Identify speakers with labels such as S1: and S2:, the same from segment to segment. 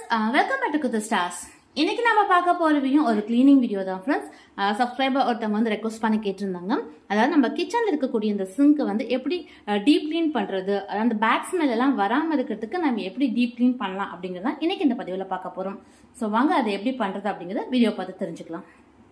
S1: welcome back to the stars இன்னைக்கு நம்ம பார்க்க போற வீடியோ ஒரு க்ளீனிங் வீடியோ தான் ஃப்ரெண்ட்ஸ் சப்ஸ்கிரைபர் ஒருத்தவங்க வந்து ரெக்வஸ்ட் பண்ணி கேட்டிருந்தாங்க அதாவது நம்ம கிச்சனில் இருக்கக்கூடிய இந்த சிங்க் வந்து எப்படி டீப் க்ளீன் பண்ணுறது அதாவது அந்த பேக் ஸ்மெல் எல்லாம் வராமல் இருக்கிறதுக்கு நம்ம எப்படி டீப் க்ளீன் பண்ணலாம் அப்படிங்கிறத இன்னைக்கு இந்த பதிவில் பார்க்க போகிறோம் ஸோ வாங்க அதை எப்படி பண்ணுறது அப்படிங்கிறத வீடியோ பார்த்து தெரிஞ்சுக்கலாம்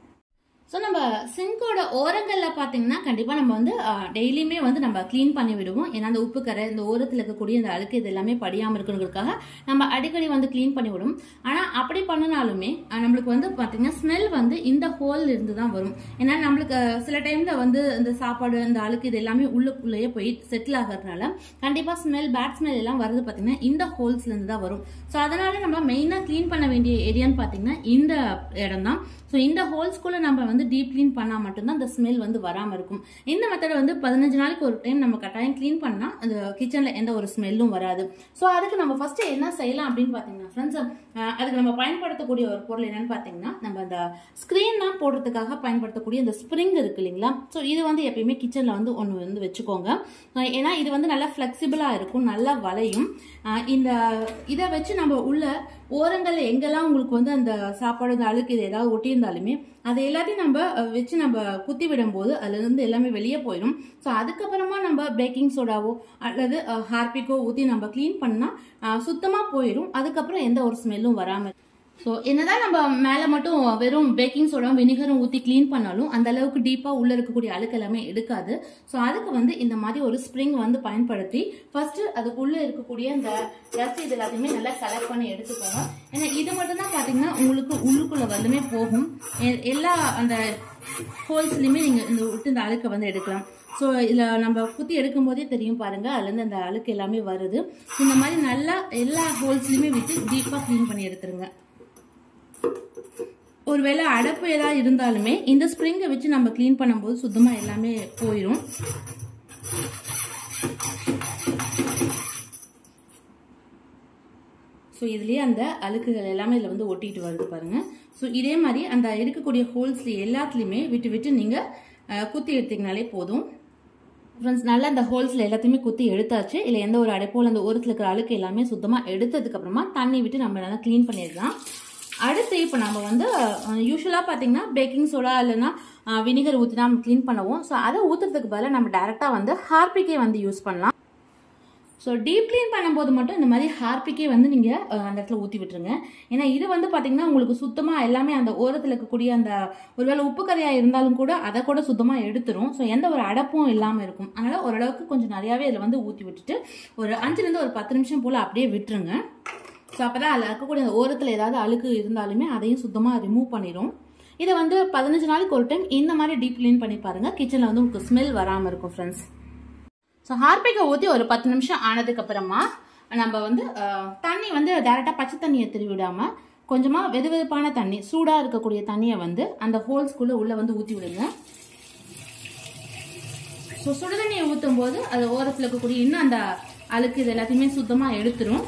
S1: ஸோ நம்ம சிங்கோட ஓரங்களில் பார்த்தீங்கன்னா கண்டிப்பாக நம்ம வந்து டெய்லியுமே வந்து நம்ம க்ளீன் பண்ணி விடுவோம் ஏன்னா அந்த உப்பு கரை இந்த ஓரத்தில் இருக்கக்கூடிய இந்த அழுக்கு இது எல்லாமே படியாமல் இருக்கணுங்கிறதுக்காக நம்ம அடிக்கடி வந்து க்ளீன் பண்ணி விடும் ஆனால் அப்படி பண்ணினாலுமே அஹ், நம்மளுக்கு வந்து பார்த்தீங்கன்னா ஸ்மெல் வந்து இந்த ஹோல் இருந்து தான் வரும் ஏன்னா நம்மளுக்கு அஹ், சில டைமில் வந்து இந்த சாப்பாடு இந்த அழுக்கு இது எல்லாமே உள்ளுக்குள்ளேயே போய் செட்டில் ஆகிறதுனால கண்டிப்பாக ஸ்மெல் பேட் ஸ்மெல் எல்லாம் வருது பார்த்தீங்கன்னா இந்த ஹோல்ஸ்லேருந்து தான் வரும் ஸோ அதனால நம்ம மெயினாக க்ளீன் பண்ண வேண்டிய ஏரியான்னு பார்த்தீங்கன்னா இந்த இடம் தான் ஸோ இந்த ஹோல்ஸ்குள்ளே நம்ம வந்து டீப் க்ளீன் பண்ணால் மட்டும்தான் அந்த ஸ்மெல் வந்து வராமல் இருக்கும் இந்த மெத்தடை வந்து பதினஞ்சு நாளைக்கு ஒரு டைம் நம்ம கட்டாயம் க்ளீன் பண்ணால் அந்த கிச்சனில் எந்த ஒரு ஸ்மெல்லும் வராது ஸோ அதுக்கு நம்ம ஃபஸ்ட்டு என்ன செய்யலாம் அப்படின்னு பார்த்தீங்கன்னா ஃப்ரெண்ட்ஸ் அதுக்கு நம்ம பயன்படுத்தக்கூடிய ஒரு பொருள் என்னன்னு பார்த்தீங்கன்னா நம்ம அந்த ஸ்க்ரீன்லாம் போடுறதுக்காக பயன்படுத்தக்கூடிய இந்த ஸ்ப்ரிங் இருக்கு இல்லைங்களா ஸோ இது வந்து எப்பயுமே கிச்சனில் வந்து ஒன்று வந்து வச்சுக்கோங்க அஹ் ஏன்னா இது வந்து நல்லா ஃப்ளெக்சிபிளாக இருக்கும் நல்லா வளையும் அஹ் இந்த இதை வச்சு நம்ம உள்ள ஓரங்களில் எங்கெல்லாம் உங்களுக்கு வந்து அந்த சாப்பாடு இந்த அழுக்கு இது ஏதாவது ஒட்டியிருந்தாலுமே அதை எல்லாத்தையும் நம்ம அஹ், வச்சு நம்ம குத்தி விடும்போது அதுல இருந்து எல்லாமே வெளியே போயிடும் ஸோ அதுக்கப்புறமா நம்ம பேக்கிங் சோடாவோ அல்லது ஹார்பிக்கோ ஊற்றி நம்ம க்ளீன் பண்ணால் சுத்தமாக போயிடும் அதுக்கப்புறம் எந்த ஒரு ஸ்மெல்லும் வராமல் ஸோ என்னதான் நம்ம மேலே மட்டும் வெறும் பேக்கிங் சோடாவும் வினிகரும் ஊற்றி க்ளீன் பண்ணாலும் அந்த அளவுக்கு டீப்பாக உள்ளே இருக்கக்கூடிய அழுக்கு எல்லாமே எடுக்காது ஸோ அதுக்கு வந்து இந்த மாதிரி ஒரு ஸ்ப்ரிங் வந்து பயன்படுத்தி ஃபர்ஸ்ட் அதுக்குள்ளே இருக்கக்கூடிய அந்த டஸ்ட் இது எல்லாத்தையுமே நல்லா கலெக்ட் பண்ணி எடுத்துக்கோங்க ஏன்னா இது மட்டும் தான் பார்த்தீங்கன்னா உங்களுக்கு உள்ளுக்குள்ள வந்துமே போகும் எ- எல்லா அந்த ஹோல்ஸ்லையுமே நீங்கள் இந்த விட்டு இந்த அழுக்கை வந்து எடுக்கலாம் ஸோ இதில் நம்ம குத்தி எடுக்கும் போதே தெரியும் பாருங்க அதுலேருந்து அந்த அழுக்கு எல்லாமே வருது இந்த மாதிரி நல்லா எல்லா ஹோல்ஸ்லையுமே விட்டு டீப்பாக க்ளீன் பண்ணி எடுத்துருங்க ஒருவேளை அடப்பு ஏதாவது இருந்தாலுமே இந்த ஸ்ப்ரிங்கை வச்சு நம்ம க்ளீன் பண்ணும்போது சுத்தமாக எல்லாமே போயிடும் ஸோ இதுலேயே அந்த அழுக்குகள் எல்லாமே இதில் வந்து ஒட்டிட்டு வருது பாருங்க ஸோ இதே மாதிரி அந்த இருக்கக்கூடிய ஹோல்ஸ்ல எல்லாத்துலேயுமே விட்டு விட்டு நீங்கள் குத்தி எடுத்தீங்கனாலே போதும் ஃப்ரெண்ட்ஸ் நல்லா அந்த ஹோல்ஸில் எல்லாத்தையுமே குத்தி எடுத்தாச்சு இல்லை எந்த ஒரு அடைப்போல் அந்த ஓரத்தில் இருக்கிற அழுக்கு எல்லாமே சுத்தமாக எடுத்ததுக்கு அப்புறமா தண்ணி விட்டு நம்ம நல்லா க்ளீன் பண்ணிடலாம் அடுத்து இப்போ நம்ம வந்து யூஸ்வலாக பார்த்தீங்கன்னா பேக்கிங் சோடா இல்லைன்னா வினிகர் ஊற்றி தான் க்ளீன் பண்ணுவோம் ஸோ அதை ஊற்றுறதுக்கு பதிலாக நம்ம டேரெக்டாக வந்து ஹார்பிக்கே வந்து யூஸ் பண்ணலாம் ஸோ டீப் க்ளீன் பண்ணும்போது மட்டும் இந்த மாதிரி ஹார்பிக்கே வந்து நீங்கள் அந்த இடத்துல ஊற்றி விட்டுருங்க ஏன்னா இது வந்து பார்த்தீங்கன்னா உங்களுக்கு சுத்தமாக எல்லாமே அந்த ஓரத்தில் இருக்கக்கூடிய அந்த ஒருவேளை உப்பு கரையாக இருந்தாலும் கூட அதை கூட சுத்தமாக எடுத்துரும் ஸோ எந்த ஒரு அடப்பும் இல்லாமல் இருக்கும் அதனால் ஓரளவுக்கு கொஞ்சம் நிறையாவே இதில் வந்து ஊற்றி விட்டுட்டு ஒரு அஞ்சுலேருந்து ஒரு பத்து நிமிஷம் போல் அப்படியே விட்டுருங்க ஸோ அப்போ தான் அதில் இருக்கக்கூடிய அந்த ஓரத்தில் ஏதாவது அழுக்கு இருந்தாலுமே அதையும் சுத்தமாக ரிமூவ் பண்ணிடும் இதை வந்து பதினஞ்சு நாளைக்கு ஒரு டைம் இந்த மாதிரி டீப் க்ளீன் பண்ணி பாருங்கள் கிச்சனில் வந்து உங்களுக்கு ஸ்மெல் வராமல் இருக்கும் ஃப்ரெண்ட்ஸ் ஸோ ஹார்பிக்கை ஊற்றி ஒரு பத்து நிமிஷம் ஆனதுக்கு அப்புறமா நம்ம வந்து அஹ், தண்ணி வந்து டேரெக்டாக பச்சை தண்ணியை திருவி விடாம கொஞ்சமாக வெது வெதுப்பான தண்ணி சூடாக இருக்கக்கூடிய தண்ணியை வந்து அந்த ஹோல்ஸ்குள்ளே உள்ளே வந்து ஊற்றி விடுங்க ஸோ சுடுதண்ணியை ஊற்றும் போது அது ஓரத்தில் இருக்கக்கூடிய இன்னும் அந்த அழுக்கு இது எல்லாத்தையுமே சுத்தமாக எடுத்துரும்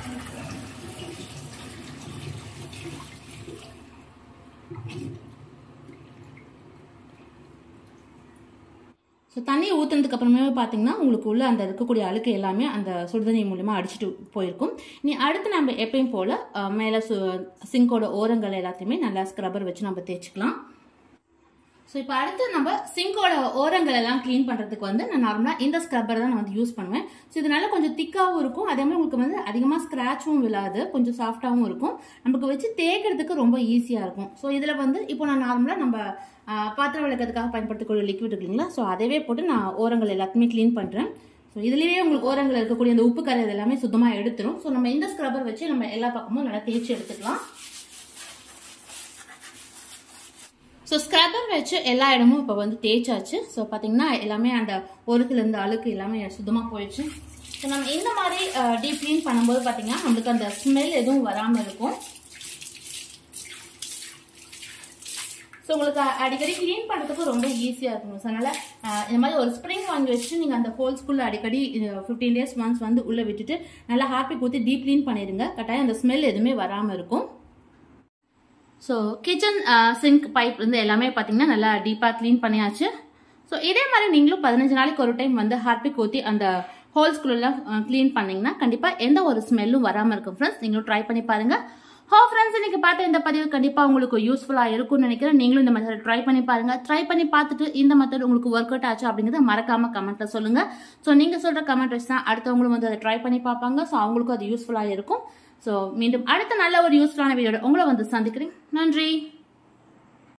S1: ஸோ தண்ணியை ஊற்றுனதுக்கு அப்புறமே பார்த்தீங்கன்னா உங்களுக்கு உள்ள அந்த இருக்கக்கூடிய அழுக்கு எல்லாமே அந்த சுடுதண்ணி மூலிமா அடிச்சுட்டு போயிருக்கும் நீ அடுத்து நம்ம எப்பயும் போல் மேலே சு சிங்கோட ஓரங்கள் எல்லாத்தையுமே நல்லா ஸ்க்ரப்பர் வச்சு நம்ம தேய்ச்சிக்கலாம் ஸோ இப்போ அடுத்து நம்ம சிங்கோட ஓரங்கள் எல்லாம் க்ளீன் பண்ணுறதுக்கு வந்து நான் நார்மலாக இந்த ஸ்க்ரப்பர் தான் நான் வந்து யூஸ் பண்ணுவேன் ஸோ இதனால கொஞ்சம் திக்காகவும் இருக்கும் அதே மாதிரி உங்களுக்கு வந்து அதிகமாக ஸ்க்ராச்சும் விழாது கொஞ்சம் சாஃப்டாகவும் இருக்கும் நமக்கு வச்சு தேய்க்கிறதுக்கு ரொம்ப ஈஸியாக இருக்கும் ஸோ இதில் வந்து இப்போ நான் நார்மலாக நம்ம ஆ, பாத்திரம் விளக்கிறதுக்காக பயன்படுத்தக்கூடிய லிக்விட் இருக்கு இல்லைங்களா ஸோ அதவே போட்டு நான் ஓரங்கள் எல்லாத்தையுமே க்ளீன் பண்ணுறேன் ஸோ இதுலேயே உங்களுக்கு ஓரங்கள் இருக்கக்கூடிய அந்த உப்பு கரை இது எல்லாமே சுத்தமாக எடுத்துரும் ஸோ நம்ம இந்த ஸ்க்ரப்பர் வச்சு நம்ம எல்லா பக்கமும் நல்லா தேய்ச்சி எடுத்துக்கலாம் ஸோ ஸ்க்ரப்பர் வச்சு எல்லா இடமும் இப்போ வந்து தேய்ச்சாச்சு ஸோ பார்த்தீங்கன்னா எல்லாமே அந்த ஓரத்துல இருந்த அழுக்கு எல்லாமே சுத்தமாக போயிடுச்சு ஸோ நம்ம இந்த மாதிரி டீப் க்ளீன் பண்ணும்போது பார்த்தீங்கன்னா நம்மளுக்கு அந்த ஸ்மெல் எதுவும் வராமல் இருக்கும் ஸோ உங்களுக்கு அ- அடிக்கடி க்ளீன் பண்ணுறதுக்கு ரொம்ப ஈஸியாக இருக்கும் ஸோ அதனால் அஹ், இந்த மாதிரி ஒரு ஸ்ப்ரிங் வாங்கி வச்சு நீங்கள் அந்த ஹோல்ஸ்குள்ளே அடிக்கடி ஃபிஃப்டீன் டேஸ் ஒன்ஸ் வந்து உள்ளே விட்டுட்டு நல்லா ஹார்பிக் ஊற்றி டீப் க்ளீன் பண்ணிடுங்க கட்டாயம் அந்த ஸ்மெல் எதுவுமே வராமல் இருக்கும் ஸோ கிச்சன் சிங்க் பைப் இருந்து எல்லாமே பார்த்தீங்கன்னா நல்லா டீப்பாக க்ளீன் பண்ணியாச்சு ஸோ இதே மாதிரி நீங்களும் பதினஞ்சு நாளைக்கு ஒரு டைம் வந்து ஹார்பிக் ஊற்றி அந்த ஹோல்ஸ்குள்ள க்ளீன் பண்ணீங்கன்னா கண்டிப்பா எந்த ஒரு ஸ்மெல்லும் வராம இருக்கும் ஃப்ரெண்ட்ஸ் நீங்களும் ட்ரை பண்ணி பாருங்க ஹோ ஃப்ரெண்ட்ஸ் இன்னைக்கு பார்த்த இந்த பதிவு கண்டிப்பா உங்களுக்கு யூஸ்ஃபுல்லா இருக்கும்னு நினைக்கிறேன் நீங்களும் இந்த மெத்தட் ட்ரை பண்ணி பாருங்க ட்ரை பண்ணி பார்த்துட்டு இந்த மெத்தட் உங்களுக்கு ஒர்க் அவுட் ஆச்சு அப்படிங்கறத மறக்காம கமெண்ட்ல சொல்லுங்க ஸோ நீங்க சொல்ற கமெண்ட் வச்சு தான் அடுத்தவங்களும் வந்து அதை ட்ரை பண்ணி பார்ப்பாங்க ஸோ அவங்களுக்கும் அது யூஸ்ஃபுல்லா இருக்கும் ஸோ மீண்டும் அடுத்த நல்ல ஒரு யூஸ்ஃபுல்லான வீடியோட உங்களை வந்து சந்திக்கிறேன் நன்றி